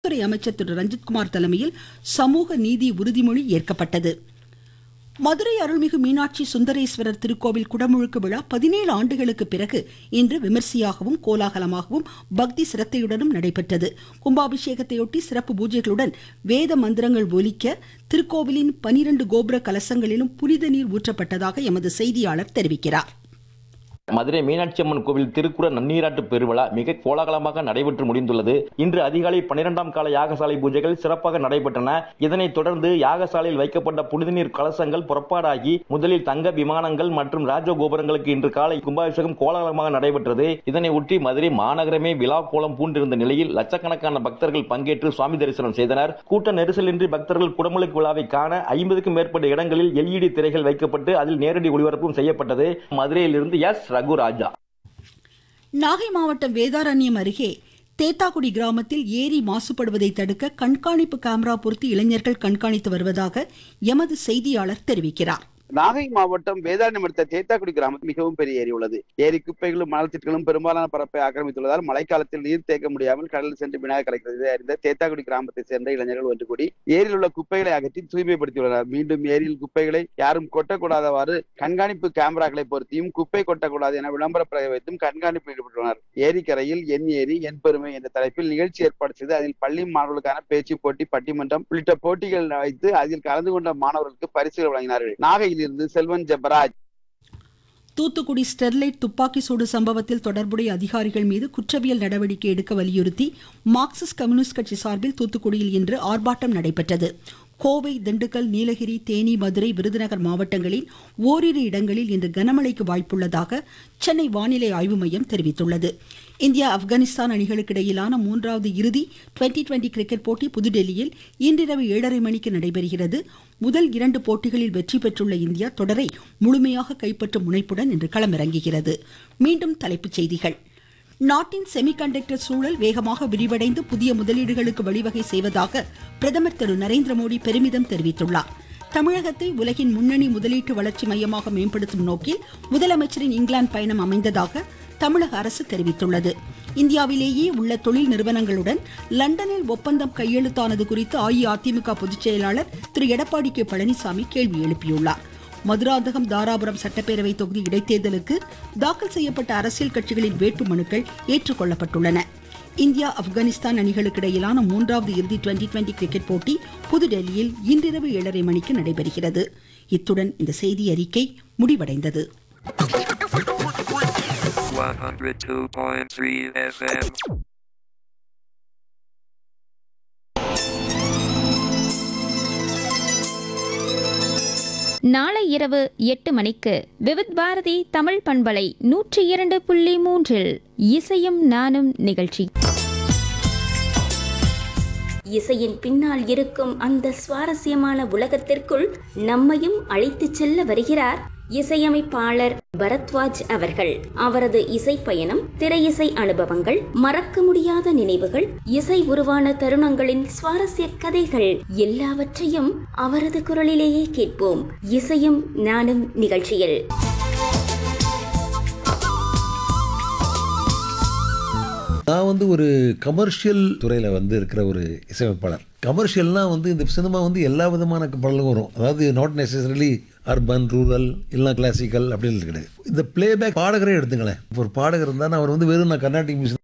துறை அமைச்சர் திரு ரஞ்சித்குமார் தலைமையில் சமூக நீதி உறுதிமொழி ஏற்கப்பட்டது மதுரை அருள்மிகு மீனாட்சி சுந்தரேஸ்வரர் திருக்கோவில் குடமுழுக்கு விழா பதினேழு ஆண்டுகளுக்கு பிறகு இன்று விமர்சையாகவும் கோலாகலமாகவும் பக்தி சிரத்தையுடனும் நடைபெற்றது கும்பாபிஷேகத்தையொட்டி சிறப்பு பூஜைகளுடன் வேத மந்திரங்கள் ஒலிக்க திருக்கோவிலின் பனிரெண்டு கோபுர கலசங்களிலும் புனித நீர் ஊற்றப்பட்டதாக எமது செய்தியாளர் தெரிவிக்கிறார் மதுரை மீனாட்சி அம்மன் கோவில் திருக்குற நன்னீராட்டு பெருவிழா மிக கோலாகலமாக நடைபெற்று முடிந்துள்ளது இன்று அதிகாலை பன்னிரெண்டாம் கால யாகசாலை பூஜைகள் சிறப்பாக நடைபெற்றன இதனைத் தொடர்ந்து யாகசாலையில் வைக்கப்பட்ட புனித நீர் கலசங்கள் புறப்பாடாகி முதலில் தங்க விமானங்கள் மற்றும் ராஜகோபுரங்களுக்கு இன்று காலை கும்பாபிஷேகம் கோலாகலமாக நடைபெற்றது இதனை ஒட்டி மதுரை மாநகரமே விழா கோலம் பூண்டிருந்த நிலையில் லட்சக்கணக்கான பக்தர்கள் பங்கேற்று சுவாமி தரிசனம் செய்தனர் கூட்ட நெரிசலின்றி பக்தர்கள் குடமுழுக்கு விழாவை காண ஐம்பதுக்கும் மேற்பட்ட இடங்களில் எல்இடி திரைகள் வைக்கப்பட்டு அதில் நேரடி ஒளிபரப்பும் செய்யப்பட்டது மதுரையிலிருந்து எஸ் ரகுராஜா நாகை மாவட்டம் வேதாரண்யம் அருகே தேத்தாக்குடி கிராமத்தில் ஏரி மாசுபடுவதை தடுக்க கண்காணிப்பு கேமரா பொருத்தி இளைஞர்கள் கண்காணித்து வருவதாக எமது செய்தியாளர் தெரிவிக்கிறார் நாகை மாவட்டம் வேதாரண்யம் அடுத்த தேத்தாக்குடி கிராமத்தில் மிகவும் பெரிய ஏரி உள்ளது ஏரி குப்பைகளும் மணல் திட்டுகளும் பெரும்பாலான பரப்பை ஆக்கிரமித்துள்ளதால் மழைக்காலத்தில் நீர் தேக்க முடியாமல் கடலில் சென்று விநாயகர் கலைக்கிறது இதை அறிந்த தேத்தாக்குடி கிராமத்தை சேர்ந்த இளைஞர்கள் ஒன்று கூடி ஏரியில் உள்ள குப்பைகளை அகற்றி தூய்மைப்படுத்தியுள்ளனர் மீண்டும் ஏரியில் குப்பைகளை யாரும் கொட்டக்கூடாதவாறு கண்காணிப்பு கேமராக்களை பொருத்தியும் குப்பை கொட்டக்கூடாது என விளம்பர பிரக வைத்தும் கண்காணிப்பில் ஈடுபட்டுள்ளனர் ஏரிக்கரையில் என் ஏரி என் பெருமை என்ற தலைப்பில் நிகழ்ச்சி ஏற்பாடு செய்து அதில் பள்ளி மாணவர்களுக்கான பேச்சு போட்டி பட்டிமன்றம் உள்ளிட்ட போட்டிகள் வைத்து அதில் கலந்து கொண்ட மாணவர்களுக்கு பரிசுகள் வழங்கினார்கள் நாகையில் இருந்து செல்வன் ஜெபராஜ் தூத்துக்குடி ஸ்டெர்லைட் துப்பாக்கி சூடு சம்பவத்தில் தொடர்புடைய அதிகாரிகள் மீது குற்றவியல் நடவடிக்கை எடுக்க வலியுறுத்தி மார்க்சிஸ்ட் கம்யூனிஸ்ட் கட்சி சார்பில் தூத்துக்குடியில் இன்று ஆர்ப்பாட்டம் நடைபெற்றது கோவை திண்டுக்கல் நீலகிரி தேனி மதுரை விருதுநகர் மாவட்டங்களில் ஓரிரு இடங்களில் இன்று கனமழைக்கு வாய்ப்புள்ளதாக சென்னை வானிலை ஆய்வு மையம் தெரிவித்துள்ளது இந்தியா ஆப்கானிஸ்தான் அணிகளுக்கு இடையிலான மூன்றாவது இறுதி டுவெண்டி டுவெண்டி கிரிக்கெட் போட்டி புதுடெல்லியில் இன்றிரவு ஏழரை மணிக்கு நடைபெறுகிறது முதல் இரண்டு போட்டிகளில் வெற்றி பெற்றுள்ள இந்தியா தொடரை முழுமையாக கைப்பற்றும் முனைப்புடன் இன்று களமிறங்குகிறது மீண்டும் தலைப்புச் செய்திகள் நாட்டின் செமிகண்டக்டர் சூழல் வேகமாக விரிவடைந்து புதிய முதலீடுகளுக்கு வழிவகை செய்வதாக பிரதமர் திரு நரேந்திர மோடி பெருமிதம் தெரிவித்துள்ளார் தமிழகத்தை உலகின் முன்னணி முதலீட்டு வளர்ச்சி மையமாக மேம்படுத்தும் நோக்கில் முதலமைச்சரின் இங்கிலாந்து பயணம் அமைந்ததாக தமிழக அரசு தெரிவித்துள்ளது இந்தியாவிலேயே உள்ள தொழில் நிறுவனங்களுடன் லண்டனில் ஒப்பந்தம் கையெழுத்தானது குறித்து அஇஅதிமுக பொதுச் செயலாளர் திரு எடப்பாடி கே பழனிசாமி கேள்வி எழுப்பியுள்ளார் மதுராந்தகம் தாராபுரம் சட்டப்பேரவை தொகுதி இடைத்தேர்தலுக்கு தாக்கல் செய்யப்பட்ட அரசியல் கட்சிகளின் வேட்பு மனுக்கள் ஏற்றுக்கொள்ளப்பட்டுள்ளன இந்தியா ஆப்கானிஸ்தான் அணிகளுக்கு இடையிலான மூன்றாவது இறுதி டுவெண்டி டுவெண்டி கிரிக்கெட் போட்டி புதுடெல்லியில் இன்றிரவு ஏழரை மணிக்கு நடைபெறுகிறது இத்துடன் இந்த செய்தி அறிக்கை முடிவடைந்தது 102.3 FM. நாளை இரவு எட்டு மணிக்கு விவித் பாரதி தமிழ் பண்பலை நூற்றி இரண்டு புள்ளி மூன்றில் இசையும் நானும் நிகழ்ச்சி இசையின் பின்னால் இருக்கும் அந்த சுவாரஸ்யமான உலகத்திற்குள் நம்மையும் அழைத்துச் செல்ல வருகிறார் இசையமைப்பாளர் பரத்வாஜ் அவர்கள் அவரது இசை பயணம் திரையிசை அனுபவங்கள் மறக்க முடியாத நினைவுகள் இசை உருவான தருணங்களின் சுவாரஸ்ய கதைகள் எல்லாவற்றையும் அவரது குரலிலேயே கேட்போம் இசையும் நானும் நிகழ்ச்சியில் நான் வந்து ஒரு கமர்ஷியல் துறையில் வந்து இருக்கிற ஒரு இசையமைப்பாளர் கமர்ஷியல்னால் வந்து இந்த சினிமா வந்து எல்லா விதமான பாடலும் வரும் அதாவது நாட் நெசசரிலி அர்பன் ரூரல் இல்லை கிளாசிக்கல் அப்படின்னு கிடையாது இந்த பிளேபேக் பாடகரே எடுத்துங்களேன் இப்போ ஒரு பாடகர் இருந்தால் அவர் வந்து வெறும் நான் கர்நாடிக் மியூசிக்